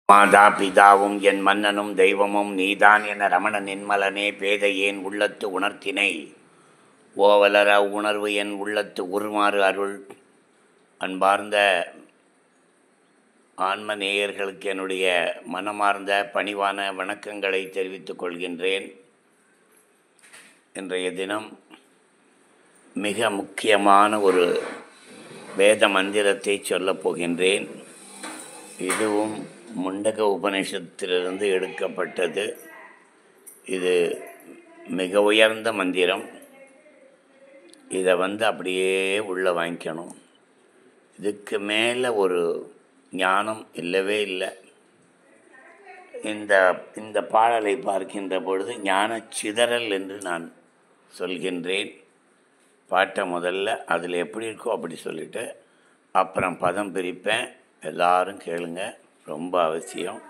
மாதா பிதாவும் என் மன்னனும் தெய்வமும் நீதான் என ரமண நின்மலனே பேதையேன் உள்ளத்து உணர்த்தினை ஓவலர உணர்வு என் உள்ளத்து உருமாறு அருள் அன்பார்ந்த ஆன்ம நேயர்களுக்கு என்னுடைய மனமார்ந்த பணிவான வணக்கங்களை தெரிவித்துக் கொள்கின்றேன் இன்றைய தினம் மிக முக்கியமான ஒரு வேத மந்திரத்தை சொல்லப் போகின்றேன் இதுவும் முண்டக உபநிஷத்திலிருந்து எடுக்கப்பட்டது இது மிக உயர்ந்த மந்திரம் இதை வந்து அப்படியே உள்ளே வாங்கிக்கணும் இதுக்கு மேலே ஒரு ஞானம் இல்லவே இல்லை இந்த இந்த பாடலை பார்க்கின்ற பொழுது ஞான சிதறல் என்று நான் சொல்கின்றேன் பாட்டை முதல்ல அதில் எப்படி இருக்கோ அப்படி சொல்லிவிட்டு அப்புறம் பதம் பிரிப்பேன் எல்லாரும் கேளுங்க ரொம்ப அவசியம்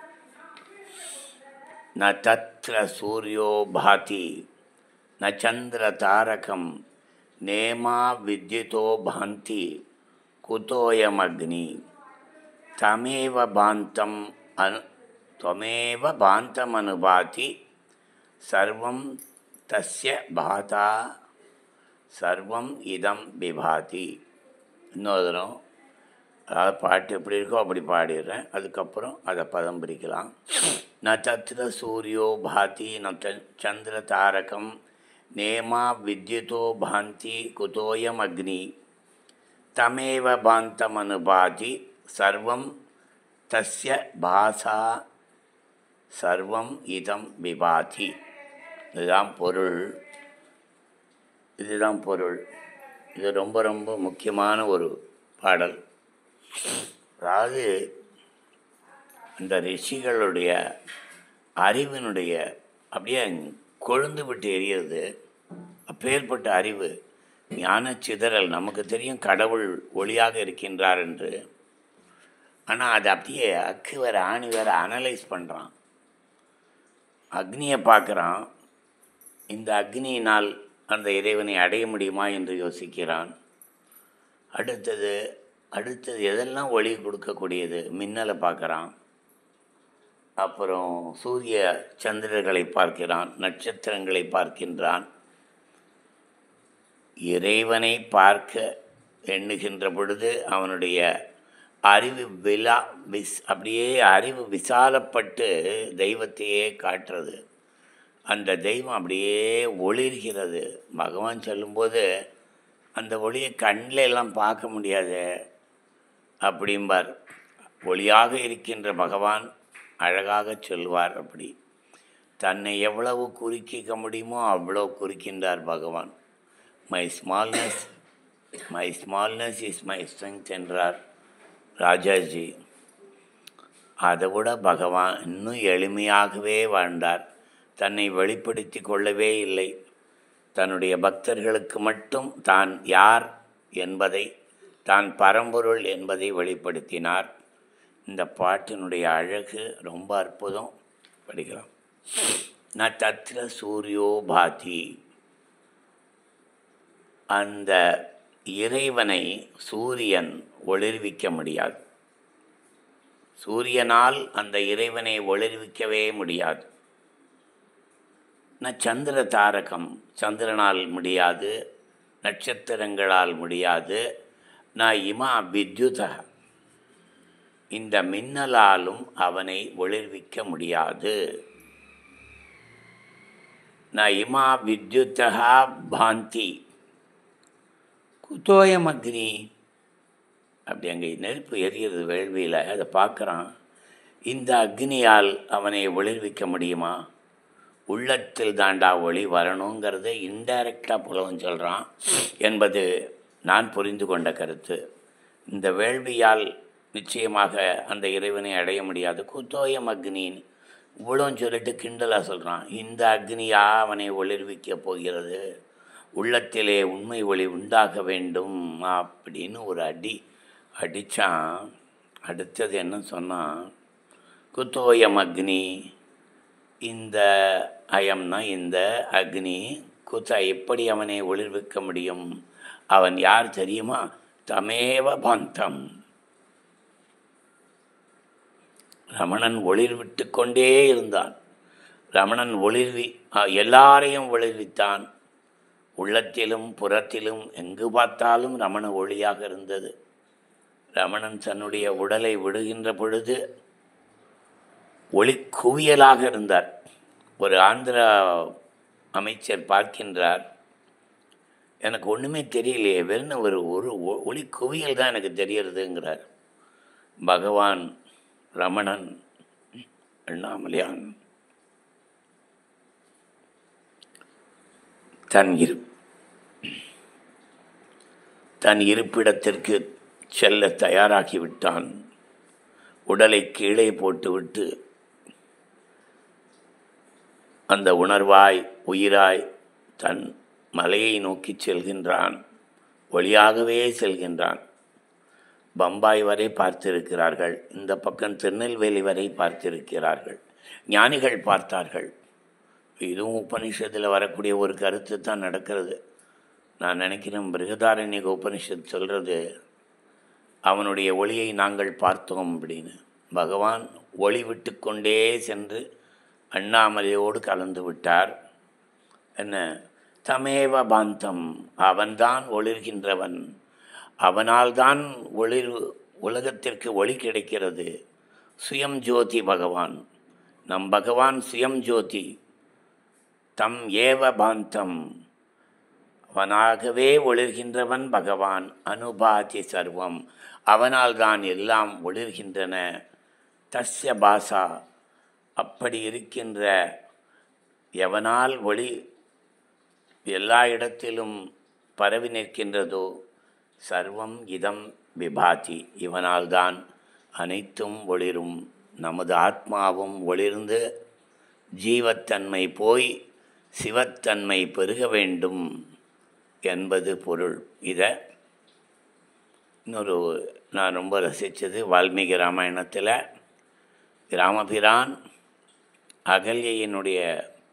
ந தத்ர சூரியோ பாதி ந சந்திர தாரகம் நேமா வித்யுதோ பாந்தி குதோயமக்னி தமேவ பாந்தம் அனு त्वमेव भान्तमनुभाति सर्वं तस्य भाता சர்வம் இதம் விபாதி இன்னொரு தரம் அதாவது பாட்டு எப்படி இருக்கோ அப்படி பாடிடுறேன் அதுக்கப்புறம் அதை பதம் பிரிக்கலாம் ந தத்ர சூரியோ பாதி ந சந்திர தாரகம் நேமா வித்யுதோ பாந்தி குதோயம் அக்னி தமேவ பாந்தம் அனுபாதி சர்வம் தஸ்ய பாசா சர்வம் இதம் விபாதி இதுதான் பொருள் இதுதான் பொருள் இது ரொம்ப ரொம்ப முக்கியமான ஒரு பாடல் அதாவது இந்த ரிஷிகளுடைய அறிவினுடைய அப்படியே கொழுந்து விட்டு எரியிறது அப்பேற்பட்ட அறிவு ஞான சிதறல் நமக்கு தெரியும் கடவுள் ஒளியாக இருக்கின்றார் என்று ஆனால் அதை அப்படியே அக்கு வேற ஆணி வேற அனலைஸ் பண்ணுறான் அக்னியை பார்க்குறான் இந்த அக்னியினால் அந்த இறைவனை அடைய முடியுமா என்று யோசிக்கிறான் அடுத்தது அடுத்தது எதெல்லாம் ஒளி கொடுக்கக்கூடியது மின்னலை பார்க்குறான் அப்புறம் சூரிய சந்திரர்களை பார்க்கிறான் நட்சத்திரங்களை பார்க்கின்றான் இறைவனை பார்க்க எண்ணுகின்ற பொழுது அவனுடைய அறிவு விழா விஸ் அப்படியே அறிவு விசாலப்பட்டு தெய்வத்தையே காட்டுறது அந்த தெய்வம் அப்படியே ஒளிர்கிறது பகவான் சொல்லும்போது அந்த ஒளியை கண்ணில் எல்லாம் பார்க்க முடியாது அப்படிம்பார் ஒளியாக இருக்கின்ற பகவான் அழகாக சொல்வார் அப்படி தன்னை எவ்வளவு குறுக்கிக்க முடியுமோ அவ்வளோ குறுக்கின்றார் Bhagavan my smallness my smallness is my strength என்றார் ராஜாஜி அதை விட பகவான் இன்னும் எளிமையாகவே வாழ்ந்தார் தன்னை வெளிப்படுத்தி கொள்ளவே இல்லை தன்னுடைய பக்தர்களுக்கு மட்டும் தான் யார் என்பதை தான் பரம்பொருள் என்பதை வெளிப்படுத்தினார் இந்த பாட்டினுடைய அழகு ரொம்ப அற்புதம் படிக்கலாம் ந தத்ர சூரியோ பாதி அந்த இறைவனை சூரியன் ஒளிர்விக்க முடியாது சூரியனால் அந்த இறைவனை ஒளிர்விக்கவே முடியாது ந சந்திர தாரகம் சந்திரனால் முடியாது நட்சத்திரங்களால் முடியாது ந இமா வித்யுத இந்த மின்னலாலும் அவனை ஒளிர்விக்க முடியாது ந இமா வித்யுத்தா பாந்தி குத்தோயம் அக்னி அப்படி அங்கே நெருப்பு எரிகிறது வேள்வியில் அதை பார்க்குறான் இந்த அக்னியால் அவனை ஒளிர்விக்க முடியுமா உள்ளத்தில் தாண்டா ஒளி வரணுங்கிறத இன்டைரக்டாக புலவன் சொல்கிறான் என்பது நான் புரிந்து கொண்ட கருத்து இந்த வேள்வியால் நிச்சயமாக அந்த இறைவனை அடைய முடியாது குத்தோயம் அக்னின்னு இவ்வளோன்னு சொல்லிட்டு கிண்டலாக சொல்கிறான் இந்த அக்னியா அவனை ஒளிர்விக்க போகிறது உள்ளத்திலே உண்மை ஒளி உண்டாக வேண்டும் அப்படின்னு ஒரு அடி அடித்தான் அடுத்தது என்ன சொன்னான் குத்தோயம் அக்னி இந்த அயம்னா இந்த அக்னி குத்த எப்படி அவனை ஒளிர்விக்க முடியும் அவன் யார் தெரியுமா தமேவ பந்தம் ரமணன் ஒளிர் விட்டு கொண்டே இருந்தான் ரமணன் ஒளிர்வி அ, எல்லாரையும் ஒளிர்வித்தான் உள்ளத்திலும் புறத்திலும் எங்கு பார்த்தாலும் ரமண ஒளியாக இருந்தது ரமணன் தன்னுடைய உடலை விடுகின்ற பொழுது ஒளி குவியலாக இருந்தார் ஒரு ஆந்திரா அமைச்சர் பார்க்கின்றார் எனக்கு ஒன்றுமே தெரியலையே வெறும் ஒரு ஒரு ஒ- ஒளி குவியல் தான் எனக்கு தெரியறதுங்கிறார் பகவான் ரமணன் அண்ணாமலையான் தன் இரு தன் இருப்பிடத்திற்கு செல்ல தயாராகிவிட்டான் உடலை கீழே போட்டுவிட்டு அந்த உணர்வாய் உயிராய் தன் மலையை நோக்கி செல்கின்றான் வழியாகவே செல்கின்றான் பம்பாய் வரை பார்த்திருக்கிறார்கள் இந்த பக்கம் திருநெல்வேலி வரை பார்த்திருக்கிறார்கள் ஞானிகள் பார்த்தார்கள் இதுவும் உபனிஷத்தில் வரக்கூடிய ஒரு கருத்து தான் நடக்கிறது நான் நினைக்கிறேன் பிருகதாரண்யக உபனிஷத் சொல்கிறது அவனுடைய ஒளியை நாங்கள் பார்த்தோம் அப்படின்னு பகவான் ஒளி விட்டு கொண்டே சென்று அண்ணாமலையோடு கலந்து விட்டார் என்ன தமேவ பாந்தம் அவன்தான் ஒளிர்கின்றவன் அவனால்தான் ஒளிர் உலகத்திற்கு ஒளி கிடைக்கிறது சுயம் ஜோதி பகவான் நம் பகவான் சுயம் ஜோதி தம் ஏவ பாந்தம் அவனாகவே ஒளிர்கின்றவன் பகவான் அனுபாதி சர்வம் அவனால் தான் எல்லாம் ஒளிர்கின்றன தஸ்ய பாசா அப்படி இருக்கின்ற எவனால் ஒளி எல்லா இடத்திலும் பரவி நிற்கின்றதோ சர்வம் இதம் விபாதி இவனால்தான் அனைத்தும் ஒளிரும் நமது ஆத்மாவும் ஒளிர்ந்து ஜீவத்தன்மை போய் சிவத்தன்மை பெருக வேண்டும் என்பது பொருள் இதை இன்னொரு நான் ரொம்ப ரசித்தது வால்மீகி ராமாயணத்தில் ராமபிரான் அகல்யையினுடைய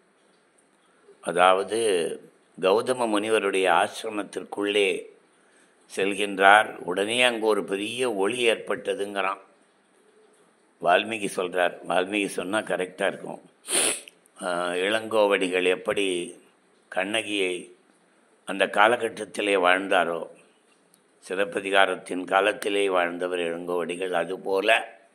அதாவது கௌதம முனிவருடைய ஆசிரமத்திற்குள்ளே செல்கின்றார் உடனே அங்கே ஒரு பெரிய ஒளி ஏற்பட்டதுங்கிறான் வால்மீகி சொல்கிறார் வால்மீகி சொன்னால் கரெக்டாக இருக்கும் ஆஹ் இளங்கோவடிகள் எப்படி கண்ணகியை அந்த காலகட்டத்திலே வாழ்ந்தாரோ சிலப்பதிகாரத்தின் காலத்திலே வாழ்ந்தவர் இளங்கோவடிகள் அதுபோல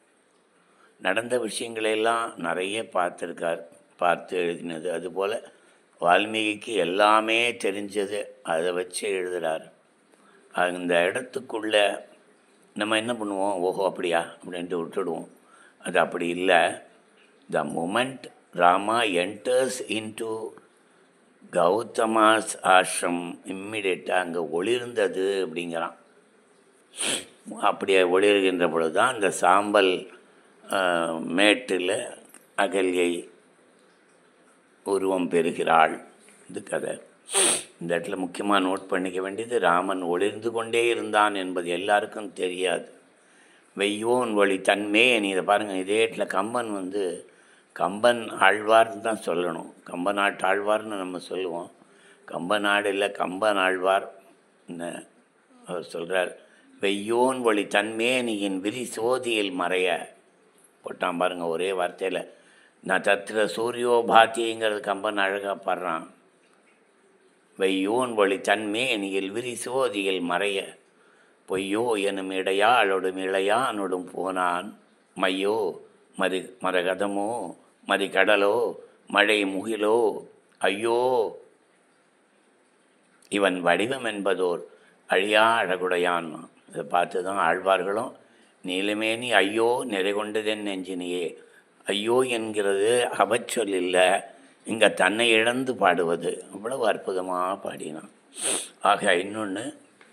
நடந்த விஷயங்களெல்லாம் நிறைய பார்த்துருக்கார் பார்த்து எழுதினது அதுபோல் வால்மீகிக்கு எல்லாமே தெரிஞ்சது அதை வச்சு எழுதுகிறார் அந்த இடத்துக்குள்ள நம்ம என்ன பண்ணுவோம் ஓஹோ அப்படியா அப்படின்ட்டு விட்டுடுவோம் அது அப்படி இல்லை the moment Rama enters into Gautama's ashram இம்மிடியட்டாக அங்கே ஒளிர்ந்தது அப்படிங்கிறான் அப்படியே ஒளிர்கின்ற பொழுது தான் அந்த சாம்பல் ஆஹ், மேட்டில் அகல்யை உருவம் பெறுகிறாள் இது கதை இந்த இடத்துல முக்கியமாக நோட் பண்ணிக்க வேண்டியது ராமன் ஒளிர்ந்து கொண்டே இருந்தான் என்பது எல்லாருக்கும் தெரியாது வெய்யோன் வழி தன்மே நீ இதை பாருங்கள் இதே இடத்துல கம்பன் வந்து கம்பன் ஆழ்வார்னு தான் சொல்லணும் கம்பநாட்டு ஆழ்வார்னு நம்ம சொல்லுவோம் கம்பநாடு இல்லை கம்பன் ஆழ்வார் என்ன அவர் சொல்கிறார் வெய்யோன் வழி தன்மேனியின் விரி சோதியில் மறைய போட்டான் பாருங்க ஒரே வார்த்தையில் நான் தத்திர சூரியோ பாத்திங்கிறது கம்பன் அழகாக பாடுறான் வெய்யோன் வழி தன்மேனியில் விரி சோதியில் மறைய பொய்யோ எனும் இடையாளொடும் இளையானொடும் போனான் மையோ மறு மரகதமோ மறிகடலோ மழை முகிலோ ஐயோ இவன் வடிவம் என்பதோர் அழியா அழகுடையான் இதை பார்த்து தான் ஆழ்வார்களும் நீலமேனி ஐயோ நிறை கொண்டதென் நெஞ்சினியே ஐயோ என்கிறது அவச்சொல் இல்லை இங்கே தன்னை இழந்து பாடுவது அவ்வளவு அற்புதமாக பாடினான் ஆக இன்னொன்று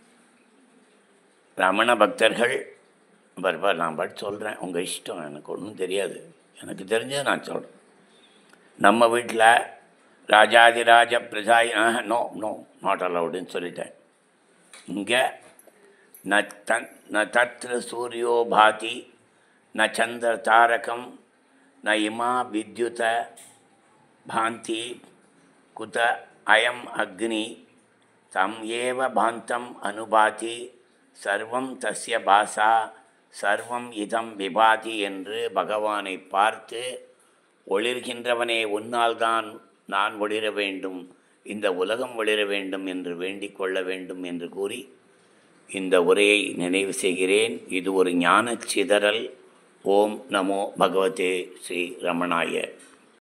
ரமண பக்தர்கள் பரப்பா நான் பாட்டு சொல்கிறேன் உங்கள் இஷ்டம் எனக்கு ஒன்றும் தெரியாது எனக்கு தெரிஞ்சதை நான் சொல்கிறேன் நம்ம வீட்டில் ராஜாதிராஜ பிரஜாய் நோ நோ நாட் அலவுடுன்னு சொல்லிட்டேன் இங்கே ந தன் ந தத்ர சூரியோ பாதி ந சந்திர தாரகம் ந இமா வித்யுத பாந்தி குத அயம் அக்னி தம் ஏவ பாந்தம் அனுபாதி சர்வம் தஸ்ய பாசா சர்வம் இதம் விபாதி என்று பகவானை பார்த்து ஒளிர்கின்றவனே உன்னால்தான் நான் ஒளிர வேண்டும் இந்த உலகம் ஒளிர வேண்டும் என்று வேண்டிக் கொள்ள வேண்டும் என்று கூறி இந்த உரையை நினைவு செய்கிறேன் இது ஒரு ஞானச் சிதறல் ஓம் நமோ பகவதே ஸ்ரீ ரமணாய